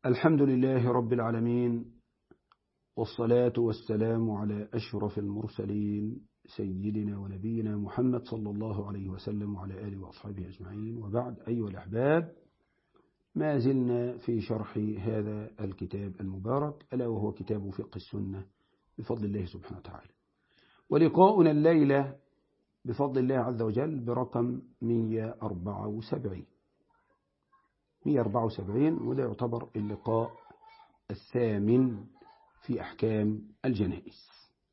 الحمد لله رب العالمين والصلاة والسلام على أشرف المرسلين سيدنا ونبينا محمد صلى الله عليه وسلم وعلى آله وأصحابه أجمعين وبعد أيها الأحباب ما زلنا في شرح هذا الكتاب المبارك ألا وهو كتاب فقه السنة بفضل الله سبحانه وتعالى ولقاؤنا الليلة بفضل الله عز وجل برقم 174 174 وده يعتبر اللقاء الثامن في أحكام الجنائز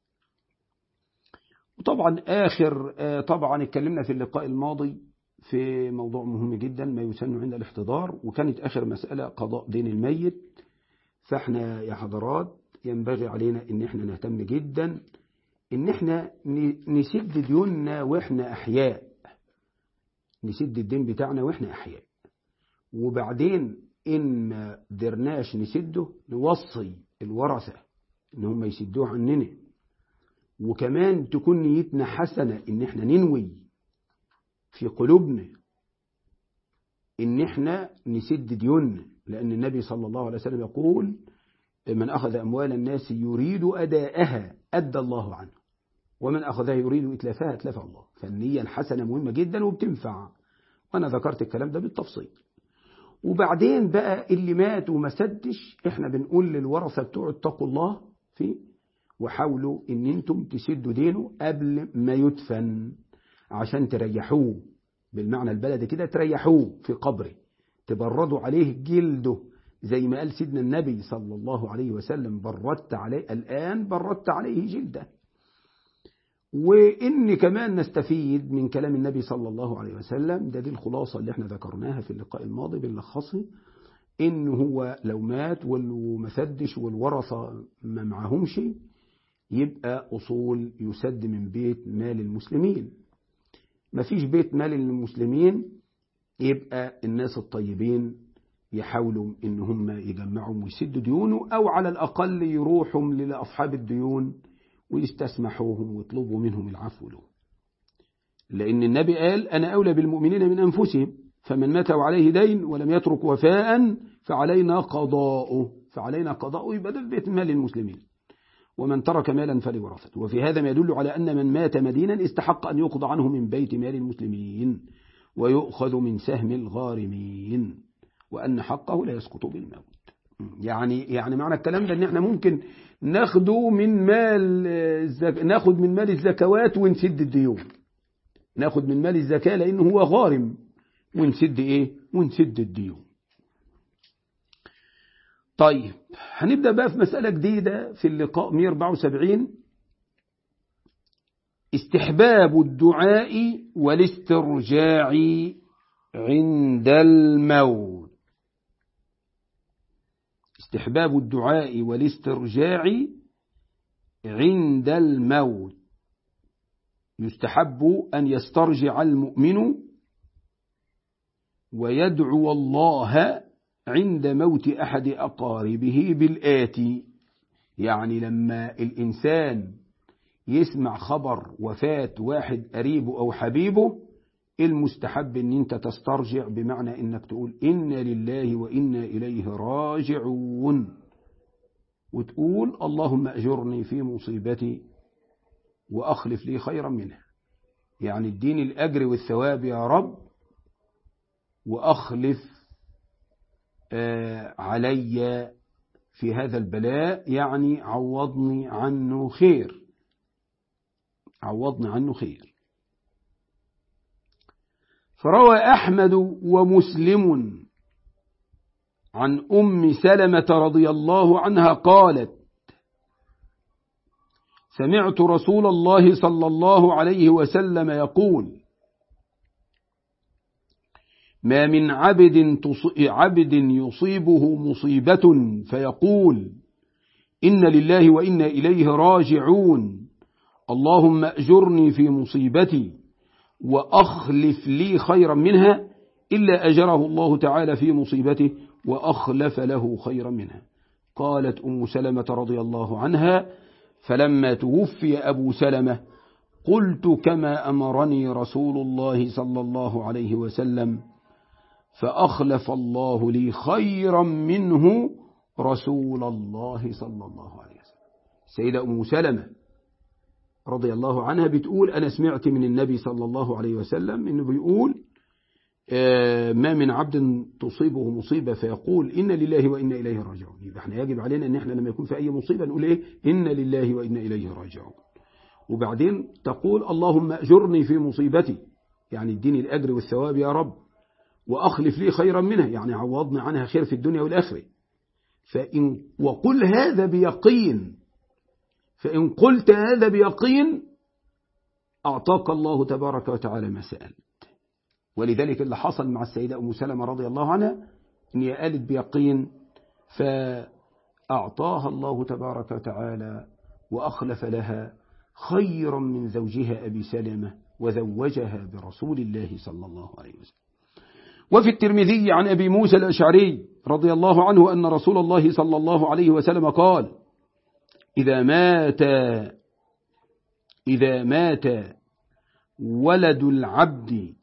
وطبعا آخر طبعا اتكلمنا في اللقاء الماضي في موضوع مهم جدا ما يسن عند الاحتضار وكانت آخر مسألة قضاء دين الميت فاحنا يا حضرات ينبغي علينا ان احنا نهتم جدا ان احنا نسد ديوننا واحنا احياء نسد الدين بتاعنا واحنا احياء وبعدين ان ما قدرناش نسده نوصي الورثة ان هم يسدوه عننا وكمان تكون نيتنا حسنة ان احنا ننوي في قلوبنا ان احنا نسد ديوننا لان النبي صلى الله عليه وسلم يقول من أخذ أموال الناس يريد أداءها أدى الله عنه ومن أخذها يريد إتلافها أتلفها الله فالنية الحسنة مهمة جدا وبتنفع وأنا ذكرت الكلام ده بالتفصيل وبعدين بقى اللي مات وما سدش احنا بنقول للورثة بتوع اتقوا الله فيه وحاولوا ان انتم تسدوا دينه قبل ما يدفن عشان تريحوه بالمعنى البلدي كده تريحوه في قبره تبردوا عليه جلده زي ما قال سيدنا النبي صلى الله عليه وسلم بردت عليه الآن بردت عليه جلده وإن كمان نستفيد من كلام النبي صلى الله عليه وسلم ده دي الخلاصة اللي احنا ذكرناها في اللقاء الماضي بنلخصه إن هو لو مات وما سدش والورثة ما معهمش يبقى أصول يسد من بيت مال المسلمين مفيش بيت مال للمسلمين يبقى الناس الطيبين يحاولوا ان هم يجمعوا ويسدوا ديونه او على الاقل يروحوا لاصحاب الديون ويستسمحوهم ويطلبوا منهم العفو له لان النبي قال انا اولى بالمؤمنين من انفسهم فمن مات وعليه دين ولم يترك وفاء فعلينا قضاؤه فعلينا قضاؤه يبقى ده بيت مال المسلمين ومن ترك مالا فلورثته وفي هذا ما يدل على ان من مات مدينا استحق ان يقضى عنه من بيت مال المسلمين ويؤخذ من سهم الغارمين وأن حقه لا يسقط بالموت يعني يعني معنى الكلام ده ان احنا ممكن ناخده من مال الزك... ناخد من مال الزكوات ونسد الديون ناخد من مال الزكاة لأنه هو غارم ونسد ايه ونسد الديون طيب هنبدأ بقى في مسألة جديدة في اللقاء 174 استحباب الدعاء والاسترجاع عند الموت استحباب الدعاء والاسترجاع عند الموت يستحب أن يسترجع المؤمن ويدعو الله عند موت أحد أقاربه بالآتي يعني لما الإنسان يسمع خبر وفاة واحد قريبه أو حبيبه المستحب ان انت تسترجع بمعنى انك تقول إنا لله وإنا إليه راجعون وتقول اللهم أجرني في مصيبتي وأخلف لي خيرا منها يعني اديني الأجر والثواب يا رب وأخلف آه علي في هذا البلاء يعني عوضني عنه خير عوضني عنه خير فروى أحمد ومسلم عن أم سلمة رضي الله عنها قالت سمعت رسول الله صلى الله عليه وسلم يقول ما من عبد, عبد يصيبه مصيبة فيقول إن لله وإنا إليه راجعون اللهم أجرني في مصيبتي وأخلف لي خيرا منها إلا أجره الله تعالى في مصيبته وأخلف له خيرا منها قالت أم سلمة رضي الله عنها فلما توفي أبو سلمة قلت كما أمرني رسول الله صلى الله عليه وسلم فأخلف الله لي خيرا منه رسول الله صلى الله عليه وسلم السيدة أم سلمة رضي الله عنها بتقول أنا سمعت من النبي صلى الله عليه وسلم إنه بيقول ما من عبد تصيبه مصيبة فيقول إن لله وإنا إليه راجعون يبقى احنا يجب علينا أن احنا لما يكون في أي مصيبة نقول إيه إن لله وإنا إليه راجعون وبعدين تقول اللهم أجرني في مصيبتي يعني اديني الأجر والثواب يا رب وأخلف لي خيرا منها يعني عوضني عنها خير في الدنيا والآخرة فإن وقل هذا بيقين فإن قلت هذا بيقين أعطاك الله تبارك وتعالى ما سألت ولذلك اللي حصل مع السيدة أم سلمة رضي الله عنها أن هي قالت بيقين فأعطاها الله تبارك وتعالى وأخلف لها خيرا من زوجها أبي سلمة وزوجها برسول الله صلى الله عليه وسلم وفي الترمذي عن أبي موسى الأشعري رضي الله عنه أن رسول الله صلى الله عليه وسلم قال إذا مات إذا مات ولد العبد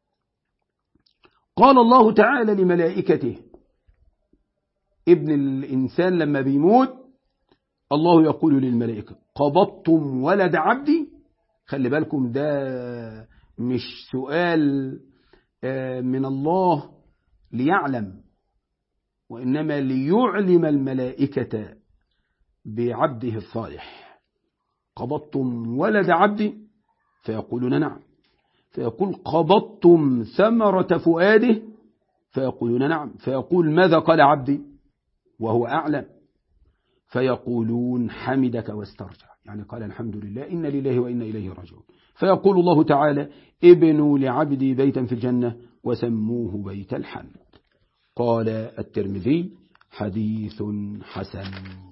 قال الله تعالى لملائكته ابن الإنسان لما بيموت الله يقول للملائكة قبضتم ولد عبدي خلي بالكم ده مش سؤال من الله ليعلم وإنما ليعلم الملائكة بعبده الصالح قبضتم ولد عبدي فيقولون نعم فيقول قبضتم ثمرة فؤاده فيقولون نعم فيقول ماذا قال عبدي وهو أعلم فيقولون حمدك واسترجع يعني قال الحمد لله إن لله وإنا إليه راجعون فيقول الله تعالى ابنوا لعبدي بيتا في الجنة وسموه بيت الحمد قال الترمذي حديث حسن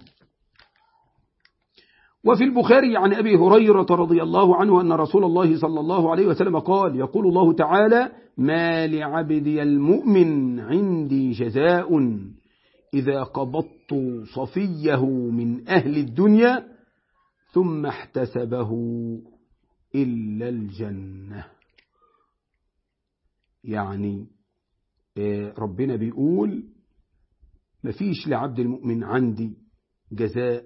وفي البخاري عن أبي هريرة رضي الله عنه أن رسول الله صلى الله عليه وسلم قال يقول الله تعالى ما لعبدي المؤمن عندي جزاء إذا قبضت صفيه من أهل الدنيا ثم احتسبه إلا الجنة يعني ربنا بيقول مفيش لعبد المؤمن عندي جزاء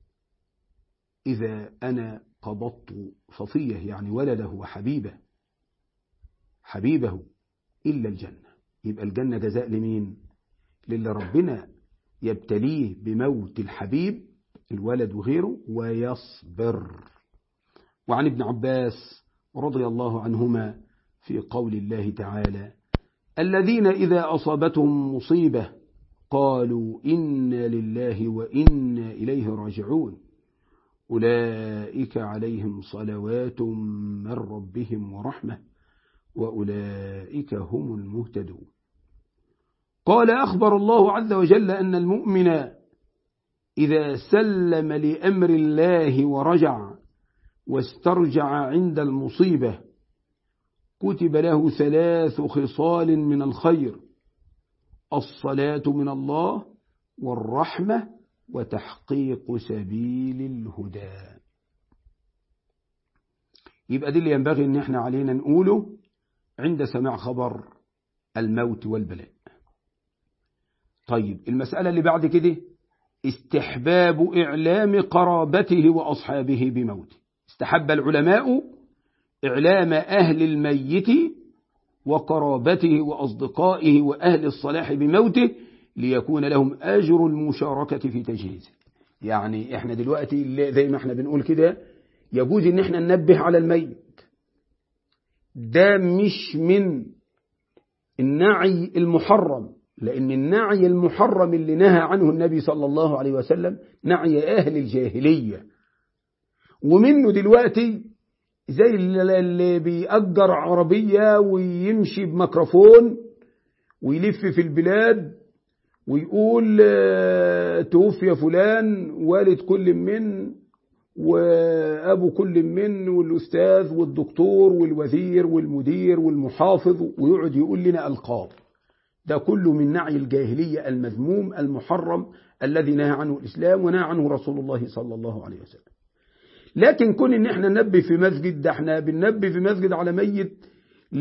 إذا أنا قبضت صفيه يعني ولده وحبيبه حبيبه إلا الجنة يبقى الجنة جزاء لمين للي ربنا يبتليه بموت الحبيب الولد وغيره ويصبر وعن ابن عباس رضي الله عنهما في قول الله تعالى الذين إذا أصابتهم مصيبة قالوا إنا لله وإنا إليه راجعون أولئك عليهم صلوات من ربهم ورحمة وأولئك هم المهتدون قال أخبر الله عز وجل أن المؤمن إذا سلم لأمر الله ورجع واسترجع عند المصيبة كتب له ثلاث خصال من الخير الصلاة من الله والرحمة وتحقيق سبيل الهدى يبقى دي اللي ينبغي ان احنا علينا نقوله عند سماع خبر الموت والبلاء طيب المسألة اللي بعد كده استحباب إعلام قرابته وأصحابه بموته استحب العلماء إعلام أهل الميت وقرابته وأصدقائه وأهل الصلاح بموته ليكون لهم أجر المشاركة في تجهيزه يعني احنا دلوقتي زي ما احنا بنقول كده يجوز ان احنا ننبه على الميت ده مش من النعي المحرم لأن النعي المحرم اللي نهى عنه النبي صلى الله عليه وسلم نعي أهل الجاهلية ومنه دلوقتي زي اللي بيأجر عربية ويمشي بميكروفون ويلف في البلاد ويقول توفي فلان والد كل من وأبو كل من والأستاذ والدكتور والوزير والمدير والمحافظ ويقعد يقول لنا ألقاب ده كله من نعي الجاهلية المذموم المحرم الذي نهى عنه الإسلام ونهى عنه رسول الله صلى الله عليه وسلم لكن كون ان احنا ننبه في مسجد ده احنا بننبه في مسجد على ميت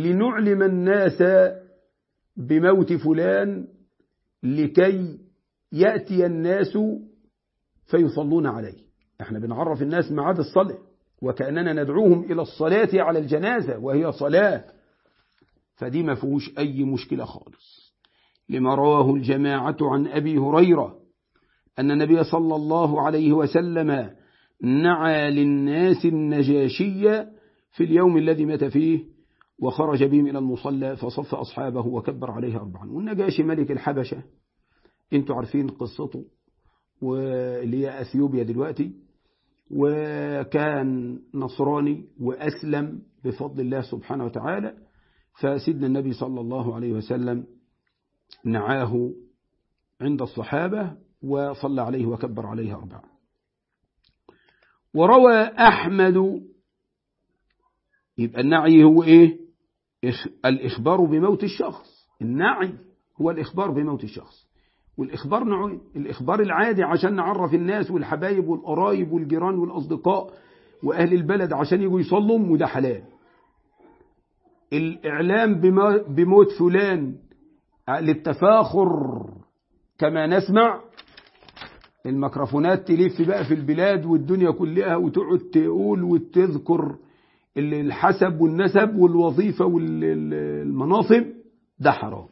لنعلم الناس بموت فلان لكي يأتي الناس فيصلون عليه احنا بنعرف الناس ميعاد الصلاة وكأننا ندعوهم إلى الصلاة على الجنازة وهي صلاة فدي ما فيهوش أي مشكلة خالص لما رواه الجماعة عن أبي هريرة أن النبي صلى الله عليه وسلم نعى للناس النجاشية في اليوم الذي مات فيه وخرج بهم إلى المصلى فصف أصحابه وكبر عليه أربعا والنجاشي ملك الحبشة انتوا عارفين قصته واللي هي أثيوبيا دلوقتي وكان نصراني وأسلم بفضل الله سبحانه وتعالى فسيدنا النبي صلى الله عليه وسلم نعاه عند الصحابة وصلى عليه وكبر عليه أربعة وروى أحمد يبقى النعي هو إيه الإخبار بموت الشخص النعي هو الإخبار بموت الشخص والإخبار نوعين الإخبار العادي عشان نعرف الناس والحبايب والقرايب والجيران والأصدقاء وأهل البلد عشان يجوا يصلوا وده حلال الإعلام بموت فلان للتفاخر كما نسمع الميكروفونات تلف بقى في البلاد والدنيا كلها وتقعد تقول وتذكر الحسب والنسب والوظيفة والمناصب ده حرام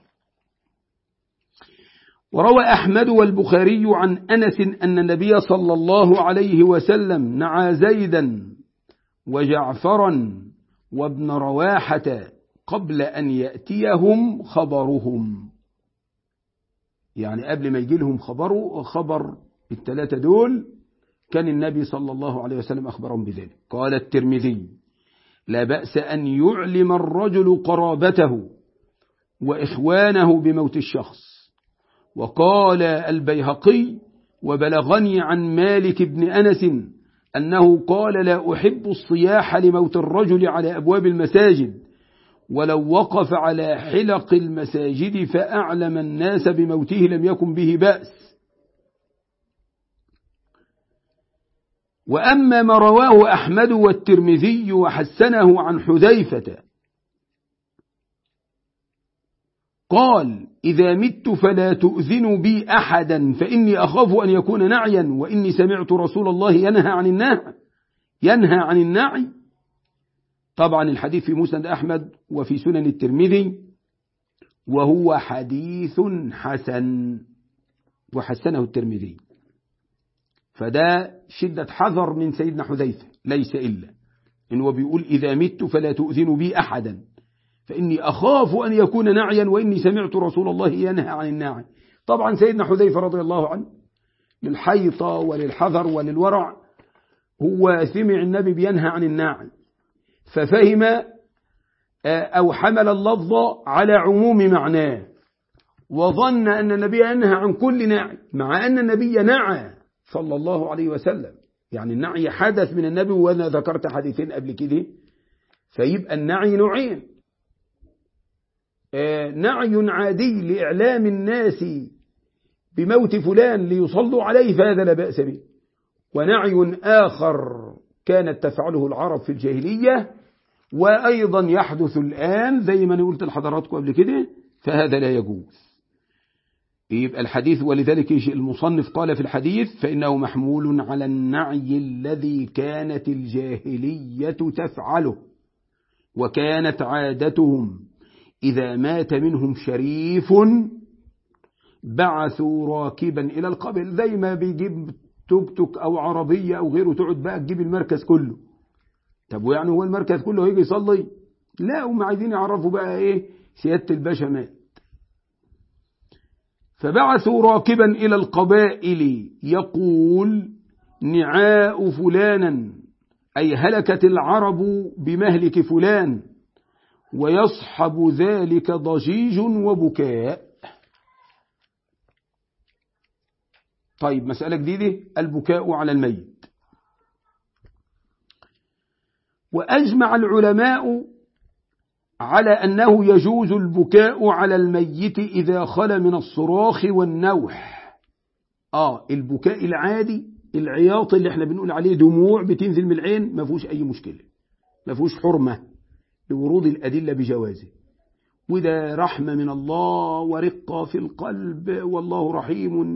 وروى أحمد والبخاري عن أنس أن النبي صلى الله عليه وسلم نعى زيدا وجعفرا وابن رواحة قبل أن يأتيهم خبرهم يعني قبل ما يجي لهم خبره خبر الثلاثة دول كان النبي صلى الله عليه وسلم أخبرهم بذلك قال الترمذي لا بأس أن يعلم الرجل قرابته وإخوانه بموت الشخص وقال البيهقي وبلغني عن مالك بن أنس أنه قال لا أحب الصياح لموت الرجل على أبواب المساجد ولو وقف على حلق المساجد فأعلم الناس بموته لم يكن به بأس وأما ما رواه أحمد والترمذي وحسنه عن حذيفة قال إذا مت فلا تؤذنوا بي أحدا فإني أخاف أن يكون نعيا وإني سمعت رسول الله ينهى عن النهي ينهى عن النعي طبعا الحديث في مسند أحمد وفي سنن الترمذي وهو حديث حسن وحسنه الترمذي فده شدة حذر من سيدنا حذيفة ليس إلا إنه بيقول إذا مت فلا تؤذن بي أحدا فإني أخاف أن يكون نعيا وإني سمعت رسول الله ينهى عن الناعي طبعا سيدنا حذيفة رضي الله عنه للحيطة وللحذر وللورع هو سمع النبي بينهى عن الناعي ففهم أو حمل اللفظ على عموم معناه وظن أن النبي ينهى عن كل ناعي مع أن النبي نعى صلى الله عليه وسلم يعني النعي حدث من النبي وأنا ذكرت حديثين قبل كده فيبقى النعي نوعين نعي عادي لإعلام الناس بموت فلان ليصلوا عليه فهذا لا بأس به ونعي آخر كانت تفعله العرب في الجاهلية وأيضا يحدث الآن زي ما أنا قلت لحضراتكم قبل كده فهذا لا يجوز يبقى الحديث ولذلك المصنف قال في الحديث فإنه محمول على النعي الذي كانت الجاهلية تفعله وكانت عادتهم إذا مات منهم شريف بعثوا راكبا إلى القبر زي ما بيجيب توك توك أو عربية أو غيره تقعد بقى تجيب المركز كله طب ويعني هو المركز كله هيجي يصلي لا هم عايزين يعرفوا بقى إيه سيادة الباشا مات فبعثوا راكبا إلى القبائل يقول نعاء فلانا أي هلكت العرب بمهلك فلان ويصحب ذلك ضجيج وبكاء طيب مسألة جديدة البكاء على الميت وأجمع العلماء على أنه يجوز البكاء على الميت إذا خل من الصراخ والنوح آه البكاء العادي العياط اللي احنا بنقول عليه دموع بتنزل من العين ما فيهوش أي مشكلة ما فيهوش حرمة لورود الأدلة بجوازه وده رحمة من الله ورقة في القلب والله رحيم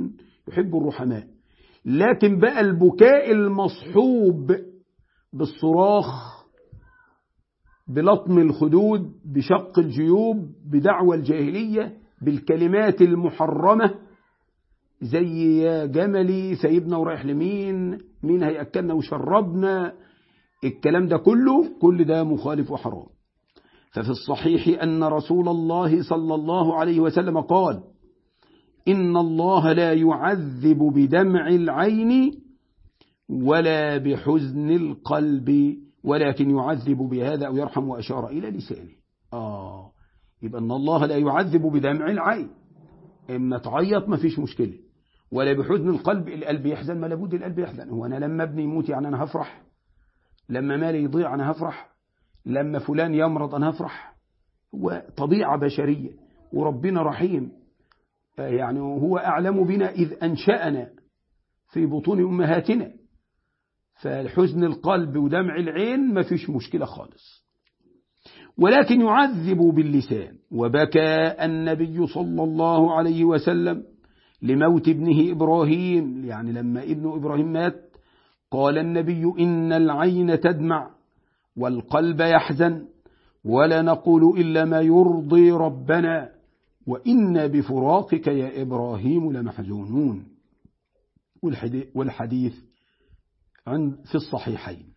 يحب الرحماء لكن بقى البكاء المصحوب بالصراخ بلطم الخدود بشق الجيوب بدعوى الجاهلية بالكلمات المحرمة زي يا جملي سيبنا ورايح لمين مين هيأكلنا وشربنا الكلام ده كله كل ده مخالف وحرام ففي الصحيح أن رسول الله صلى الله عليه وسلم قال إن الله لا يعذب بدمع العين ولا بحزن القلب ولكن يعذب بهذا أو يرحم وأشار إلى لسانه آه يبقى أن الله لا يعذب بدمع العين إما تعيط ما فيش مشكلة ولا بحزن القلب القلب يحزن ما لابد القلب يحزن هو أنا لما ابني يموت يعني أنا هفرح لما مالي يضيع أنا هفرح لما فلان يمرض أنا هفرح هو طبيعة بشرية وربنا رحيم يعني هو أعلم بنا إذ أنشأنا في بطون أمهاتنا فالحزن القلب ودمع العين ما فيش مشكلة خالص ولكن يعذب باللسان وبكى النبي صلى الله عليه وسلم لموت ابنه إبراهيم يعني لما ابن إبراهيم مات قال النبي إن العين تدمع والقلب يحزن ولا نقول إلا ما يرضي ربنا وإنا بفراقك يا إبراهيم لمحزونون والحديث عند في الصحيحين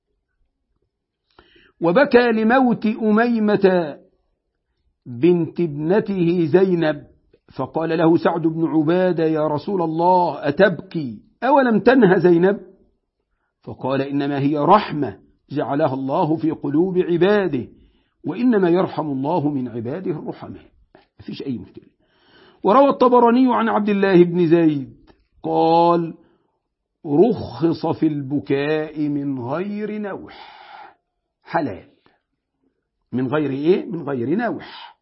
وبكى لموت أميمة بنت ابنته زينب فقال له سعد بن عبادة يا رسول الله أتبكي أولم تنه زينب فقال إنما هي رحمة جعلها الله في قلوب عباده وإنما يرحم الله من عباده الرحماء ما فيش أي مشكلة وروى الطبراني عن عبد الله بن زيد قال رخص في البكاء من غير نوح حلال من غير إيه؟ من غير نوح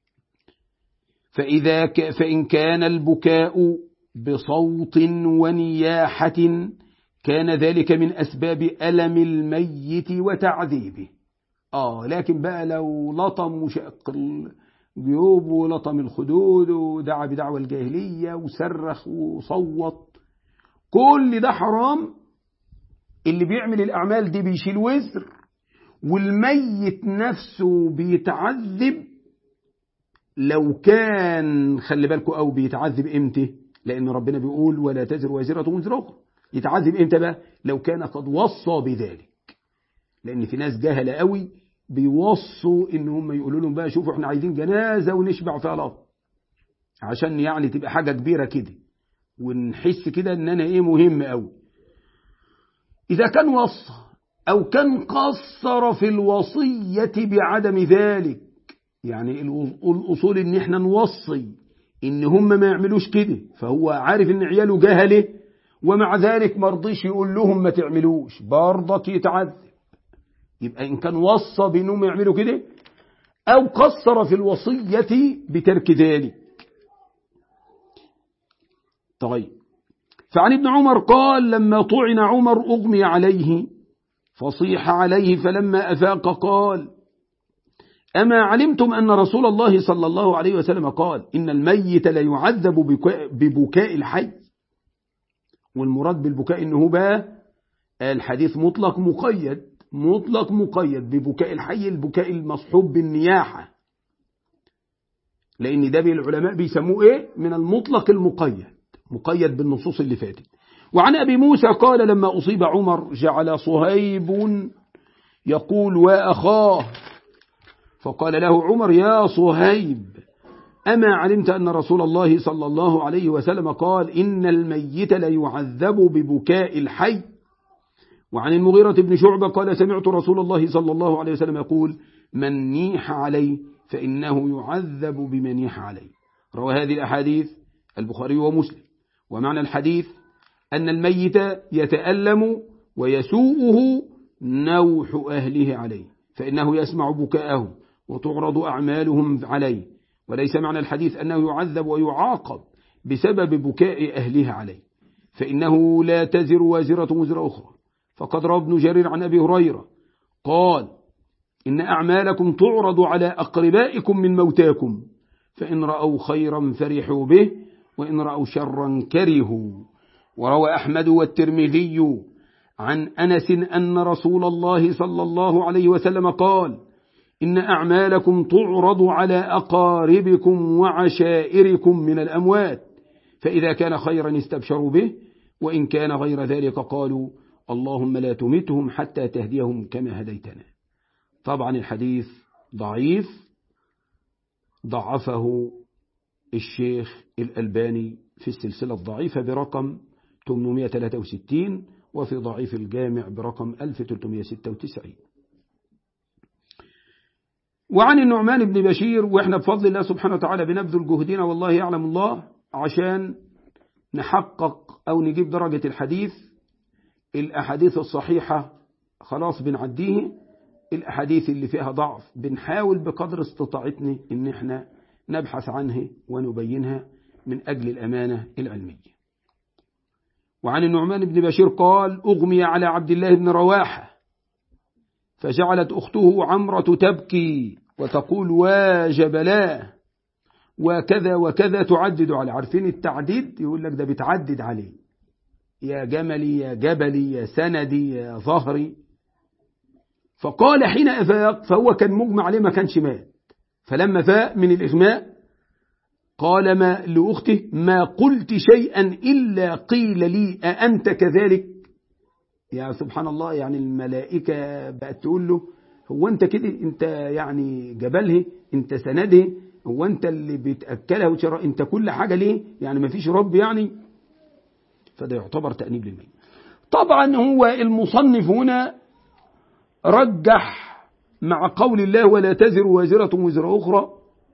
فإذا ك فإن كان البكاء بصوت ونياحة كان ذلك من أسباب ألم الميت وتعذيبه آه لكن بقى لو لطم وشق الجيوب ولطم الخدود ودعا بدعوى الجاهلية وصرخ وصوت كل ده حرام اللي بيعمل الأعمال دي بيشيل وزر والميت نفسه بيتعذب لو كان خلي بالكم أو بيتعذب إمتى لأن ربنا بيقول ولا تزر وازرة وزر أخرى يتعذب إمتى بقى لو كان قد وصى بذلك لأن في ناس جهلة قوي بيوصوا إن هم يقولوا لهم بقى شوفوا احنا عايزين جنازة ونشبع فيها الأرض عشان يعني تبقى حاجة كبيرة كده ونحس كده ان انا ايه مهم قوي اذا كان وصى او كان قصر في الوصية بعدم ذلك يعني الاصول ان احنا نوصي ان هم ما يعملوش كده فهو عارف ان عياله جهله ومع ذلك ما رضيش يقول لهم ما تعملوش برضك يتعذب يبقى ان كان وصى بانهم يعملوا كده او قصر في الوصية بترك ذلك طيب فعن ابن عمر قال لما طعن عمر أغمي عليه فصيح عليه فلما أفاق قال أما علمتم أن رسول الله صلى الله عليه وسلم قال إن الميت لا يعذب ببكاء الحي والمراد بالبكاء إنه بقى الحديث مطلق مقيد مطلق مقيد ببكاء الحي البكاء المصحوب بالنياحة لأن ده العلماء بيسموه إيه من المطلق المقيد مقيد بالنصوص اللي فاتت وعن أبي موسى قال لما أصيب عمر جعل صهيب يقول وأخاه فقال له عمر يا صهيب أما علمت أن رسول الله صلى الله عليه وسلم قال إن الميت لا يعذب ببكاء الحي وعن المغيرة بن شعبة قال سمعت رسول الله صلى الله عليه وسلم يقول من نيح عليه فإنه يعذب بمن نيح عليه روى هذه الأحاديث البخاري ومسلم ومعنى الحديث أن الميت يتألم ويسوءه نوح أهله عليه فإنه يسمع بكاءه وتعرض أعمالهم عليه وليس معنى الحديث أنه يعذب ويعاقب بسبب بكاء أهله عليه فإنه لا تزر وازرة وزر أخرى فقد روى ابن جرير عن أبي هريرة قال إن أعمالكم تعرض على أقربائكم من موتاكم فإن رأوا خيرا فرحوا به وإن رأوا شرا كرهوا وروى أحمد والترمذي عن أنس أن رسول الله صلى الله عليه وسلم قال إن أعمالكم تعرض على أقاربكم وعشائركم من الأموات فإذا كان خيرا استبشروا به وإن كان غير ذلك قالوا اللهم لا تمتهم حتى تهديهم كما هديتنا طبعا الحديث ضعيف ضعفه الشيخ الألباني في السلسلة الضعيفة برقم 863 وفي ضعيف الجامع برقم 1396 وعن النعمان بن بشير وإحنا بفضل الله سبحانه وتعالى بنبذل جهدنا والله يعلم الله عشان نحقق أو نجيب درجة الحديث الأحاديث الصحيحة خلاص بنعديه الأحاديث اللي فيها ضعف بنحاول بقدر استطاعتنا إن احنا نبحث عنها ونبينها من أجل الأمانة العلمية وعن النعمان بن بشير قال أغمي على عبد الله بن رواحة فجعلت أخته عمرة تبكي وتقول واجبلاه وكذا وكذا تعدد عليه عارفين التعديد يقول لك ده بتعدد عليه يا جملي يا جبلي يا سندي يا ظهري فقال حين أفاق فهو كان مجمع عليه ما كانش مات فلما فاق من الإغماء قال ما لأخته ما قلت شيئا إلا قيل لي أأنت كذلك يا سبحان الله يعني الملائكة بقت تقول له هو أنت كده أنت يعني جبله أنت سنده هو أنت اللي بتأكلها وشرا أنت كل حاجة ليه يعني ما فيش رب يعني فده يعتبر تأنيب للميت طبعا هو المصنف هنا رجح مع قول الله ولا تزر وازرة وزر أخرى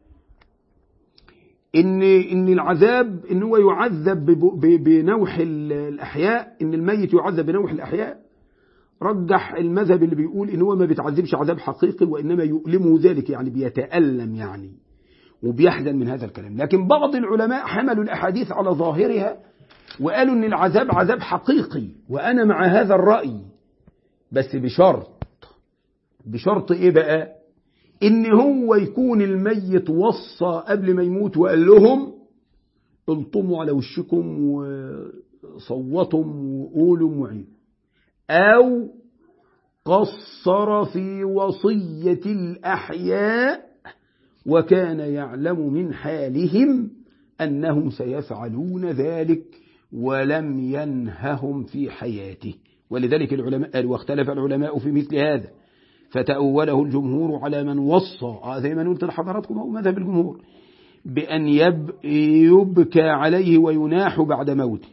إن إن العذاب إن هو يعذب بنوح الأحياء إن الميت يعذب بنوح الأحياء رجح المذهب اللي بيقول إن هو ما بيتعذبش عذاب حقيقي وإنما يؤلمه ذلك يعني بيتألم يعني وبيحزن من هذا الكلام لكن بعض العلماء حملوا الأحاديث على ظاهرها وقالوا إن العذاب عذاب حقيقي وأنا مع هذا الرأي بس بشرط بشرط إيه بقى إن هو يكون الميت وصى قبل ما يموت وقال لهم الطموا على وشكم وصوتم وقولوا معين أو قصر في وصية الأحياء وكان يعلم من حالهم أنهم سيفعلون ذلك ولم ينههم في حياته ولذلك العلماء قالوا واختلف العلماء في مثل هذا فتأوله الجمهور على من وصى زي ما قلت لحضراتكم أو مذهب الجمهور بأن يب يبكى عليه ويناح بعد موته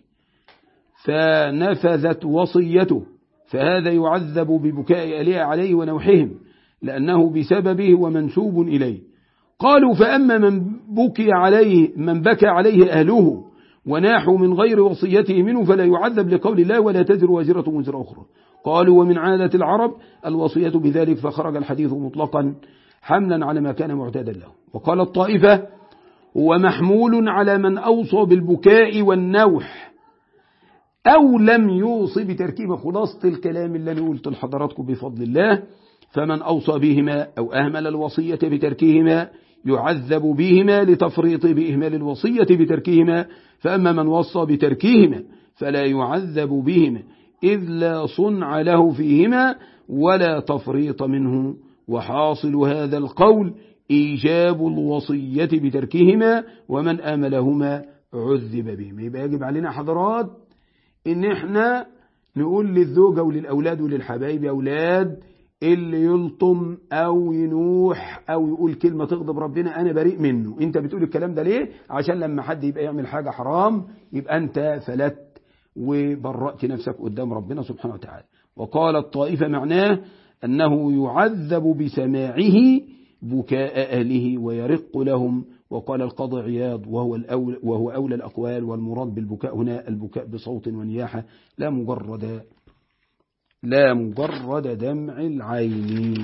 فنفذت وصيته فهذا يعذب ببكاء أليه عليه ونوحهم لأنه بسببه ومنسوب إليه قالوا فأما من بكي عليه من بكى عليه أهله وناحوا من غير وصيته منه فلا يعذب لقول الله ولا تزر وازرة وزر أخرى قالوا ومن عادة العرب الوصية بذلك فخرج الحديث مطلقا حملا على ما كان معتادا له وقال الطائفة هو محمول على من أوصى بالبكاء والنوح أو لم يوصي بتركيب خلاصة الكلام اللي أنا قلت لحضراتكم بفضل الله فمن أوصى بهما أو أهمل الوصية بتركيهما يعذب بهما لتفريط بإهمال الوصية بتركيهما فأما من وصى بتركيهما فلا يعذب بهما إذ لا صنع له فيهما ولا تفريط منه وحاصل هذا القول إيجاب الوصية بتركهما ومن آملهما عذب بهما يبقى يجب علينا حضرات إن إحنا نقول للزوجة وللأولاد وللحبايب أولاد اللي يلطم أو ينوح أو يقول كلمة تغضب ربنا أنا بريء منه أنت بتقول الكلام ده ليه عشان لما حد يبقى يعمل حاجة حرام يبقى أنت فلت وبرأت نفسك قدام ربنا سبحانه وتعالى وقال الطائفة معناه أنه يعذب بسماعه بكاء أهله ويرق لهم وقال القاضي عياض وهو, الأول وهو أولى الأقوال والمراد بالبكاء هنا البكاء بصوت ونياحة لا مجرد لا مجرد دمع العين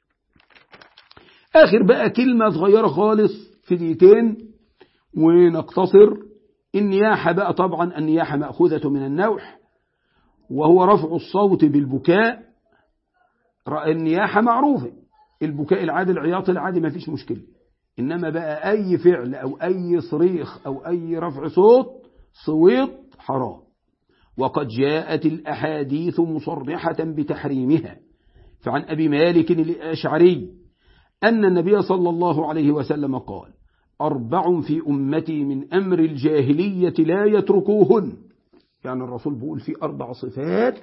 آخر بقى كلمة صغيرة خالص في دقيقتين ونقتصر النياحة بقى طبعا النياحة مأخوذة من النوح وهو رفع الصوت بالبكاء النياحة معروفة البكاء العادي العياط العادي ما فيش مشكلة إنما بقى أي فعل أو أي صريخ أو أي رفع صوت صويت حرام وقد جاءت الأحاديث مصرحة بتحريمها فعن أبي مالك الأشعري أن النبي صلى الله عليه وسلم قال أربع في أمتي من أمر الجاهلية لا يتركوهن يعني الرسول بيقول في أربع صفات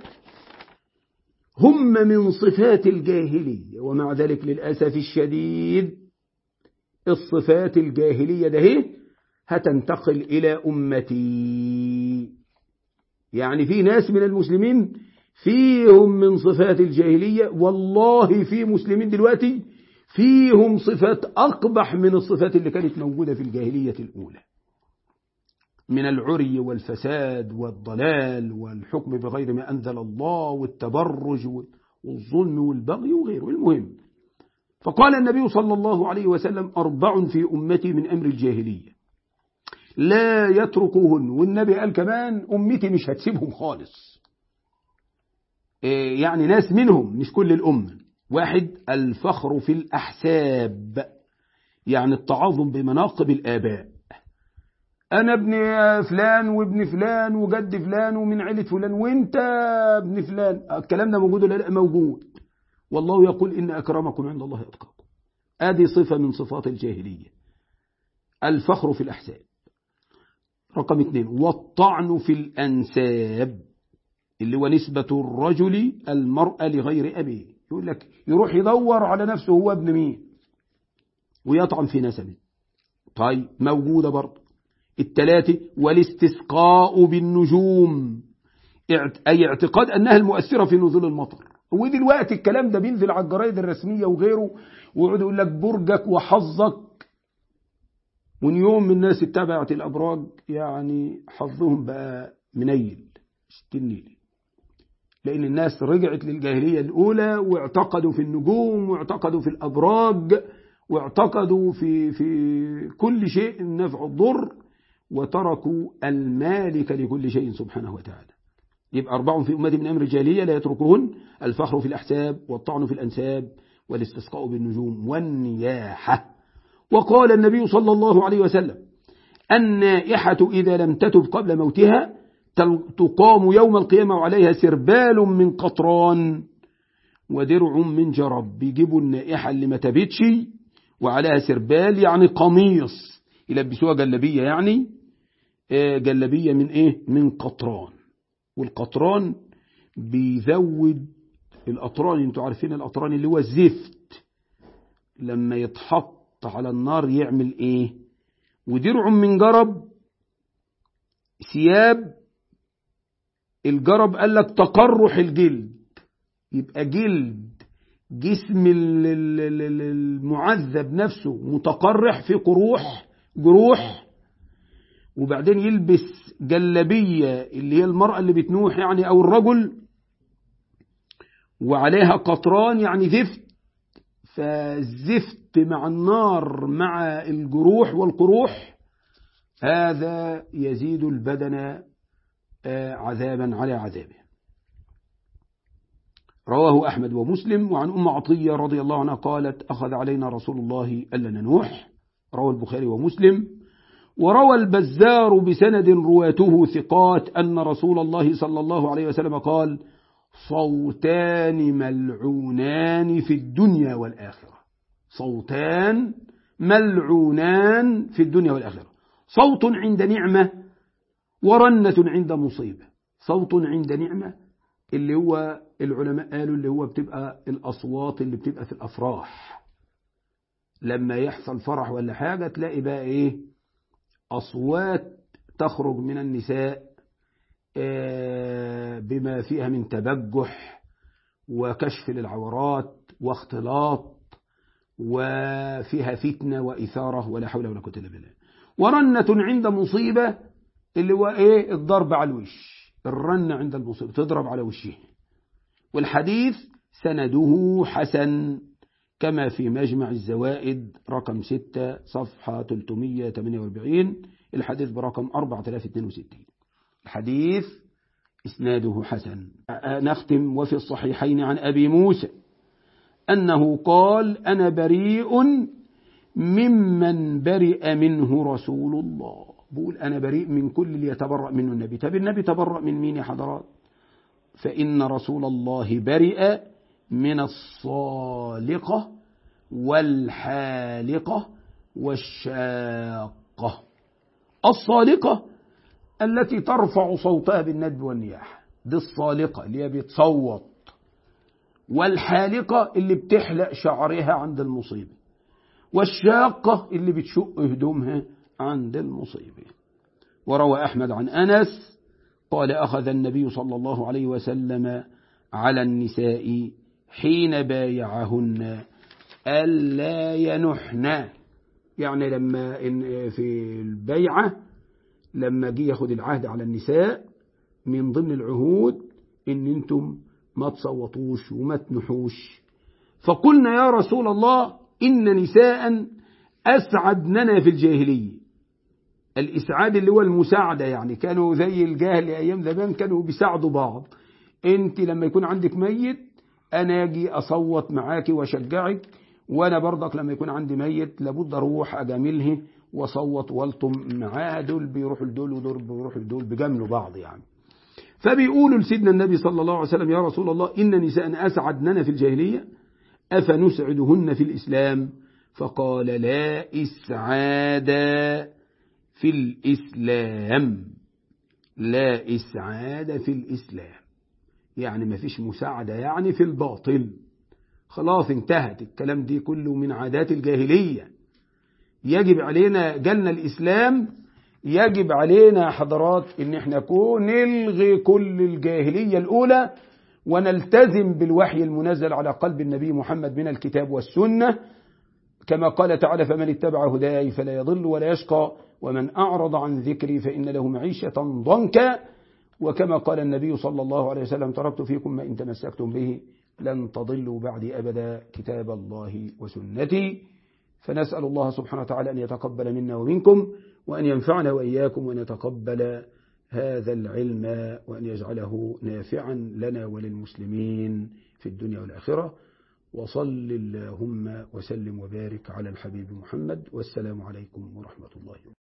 هم من صفات الجاهلية ومع ذلك للأسف الشديد الصفات الجاهلية ده هي هتنتقل إلى أمتي يعني في ناس من المسلمين فيهم من صفات الجاهلية والله في مسلمين دلوقتي فيهم صفات أقبح من الصفات اللي كانت موجودة في الجاهلية الأولى من العري والفساد والضلال والحكم بغير ما أنزل الله والتبرج والظلم والبغي وغيره المهم فقال النبي صلى الله عليه وسلم أربع في أمتي من أمر الجاهلية لا يتركوهن والنبي قال كمان أمتي مش هتسيبهم خالص يعني ناس منهم مش كل الأمة واحد الفخر في الأحساب يعني التعاظم بمناقب الآباء أنا ابن فلان وابن فلان وجد فلان ومن عيلة فلان وانت ابن فلان الكلام ده موجود ولا لا موجود والله يقول إن أكرمكم عند الله أتقاكم هذه صفة من صفات الجاهلية الفخر في الأحساب رقم اثنين والطعن في الأنساب اللي هو نسبة الرجل المرأة لغير أبيه يقول لك يروح يدور على نفسه هو ابن مين ويطعن في نسبه طيب موجودة برضه الثلاثة والاستسقاء بالنجوم أي اعتقاد أنها المؤثرة في نزول المطر ودلوقتي الكلام ده بينزل على الجرايد الرسمية وغيره ويقعد يقول لك برجك وحظك ومن يوم من الناس اتبعت الأبراج يعني حظهم بقى منيل النيل لأن الناس رجعت للجاهلية الأولى واعتقدوا في النجوم واعتقدوا في الأبراج واعتقدوا في في كل شيء نفع الضر وتركوا المالك لكل شيء سبحانه وتعالى يبقى أربع في أمتي من أمر الجاهلية لا يتركهن الفخر في الأحساب والطعن في الأنساب والاستسقاء بالنجوم والنياحة وقال النبي صلى الله عليه وسلم النائحة إذا لم تتب قبل موتها تقام يوم القيامة وعليها سربال من قطران ودرع من جرب بيجيبوا النائحة اللي ما تبتش وعليها سربال يعني قميص يلبسوها جلبية يعني جلبية من ايه من قطران والقطران بيزود القطران انتوا عارفين القطران اللي هو الزفت لما يتحط على النار يعمل ايه ودرع من جرب ثياب الجرب قال لك تقرح الجلد يبقى جلد جسم المعذب نفسه متقرح في قروح جروح وبعدين يلبس جلبية اللي هي المرأة اللي بتنوح يعني أو الرجل وعليها قطران يعني زفت فالزفت مع النار مع الجروح والقروح هذا يزيد البدن عذابا على عذابه رواه أحمد ومسلم وعن أم عطية رضي الله عنها قالت أخذ علينا رسول الله ألا ننوح روى البخاري ومسلم وروى البزار بسند رواته ثقات أن رسول الله صلى الله عليه وسلم قال صوتان ملعونان في الدنيا والآخرة صوتان ملعونان في الدنيا والآخرة صوت عند نعمة ورنة عند مصيبة صوت عند نعمة اللي هو العلماء قالوا اللي هو بتبقى الأصوات اللي بتبقى في الأفراح لما يحصل فرح ولا حاجة تلاقي بقى إيه أصوات تخرج من النساء بما فيها من تبجح وكشف للعورات واختلاط وفيها فتنة وإثارة ولا حول ولا قوة إلا بالله ورنة عند مصيبة اللي هو إيه الضرب على الوش الرنة عند المصيبة تضرب على وشه والحديث سنده حسن كما في مجمع الزوائد رقم 6 صفحة 348 الحديث برقم 4062 الحديث إسناده حسن نختم وفي الصحيحين عن أبي موسى أنه قال أنا بريء ممن برئ منه رسول الله بقول أنا بريء من كل اللي يتبرأ منه النبي طب النبي تبرأ من مين يا حضرات فإن رسول الله برئ من الصالقة والحالقة والشاقة الصالقة التي ترفع صوتها بالندب والنياح دي الصالقة اللي هي بتصوت والحالقة اللي بتحلق شعرها عند المصيبة والشاقة اللي بتشق هدومها عند المصيبة وروى أحمد عن أنس قال أخذ النبي صلى الله عليه وسلم على النساء حين بايعهن ألا ينحن يعني لما في البيعة لما جه ياخد العهد على النساء من ضمن العهود ان انتم ما تصوتوش وما تنحوش فقلنا يا رسول الله إن نساء أسعدننا في الجاهلية الإسعاد اللي هو المساعدة يعني كانوا زي الجاهل أيام زمان كانوا بيساعدوا بعض أنت لما يكون عندك ميت أنا أجي أصوت معاك وأشجعك وأنا برضك لما يكون عندي ميت لابد أروح أجامله وأصوت والطم معاها دول بيروحوا لدول ودول بيروحوا لدول بيجاملوا بعض يعني فبيقولوا لسيدنا النبي صلى الله عليه وسلم يا رسول الله إن نساء أسعدننا في الجاهلية أفنسعدهن في الإسلام فقال لا إسعاد في الإسلام لا إسعاد في الإسلام يعني ما فيش مساعدة يعني في الباطل خلاص انتهت الكلام دي كله من عادات الجاهلية يجب علينا جالنا الإسلام يجب علينا حضرات ان احنا نكون نلغي كل الجاهلية الأولى ونلتزم بالوحي المنزل على قلب النبي محمد من الكتاب والسنة كما قال تعالى فمن اتبع هداي فلا يضل ولا يشقى ومن أعرض عن ذكري فإن له معيشة ضنكا وكما قال النبي صلى الله عليه وسلم تركت فيكم ما إن تمسكتم به لن تضلوا بعدي أبدا كتاب الله وسنتي فنسأل الله سبحانه وتعالى أن يتقبل منا ومنكم وأن ينفعنا وإياكم وأن يتقبل هذا العلم وأن يجعله نافعا لنا وللمسلمين في الدنيا والآخرة وصل اللهم وسلم وبارك على الحبيب محمد والسلام عليكم ورحمة الله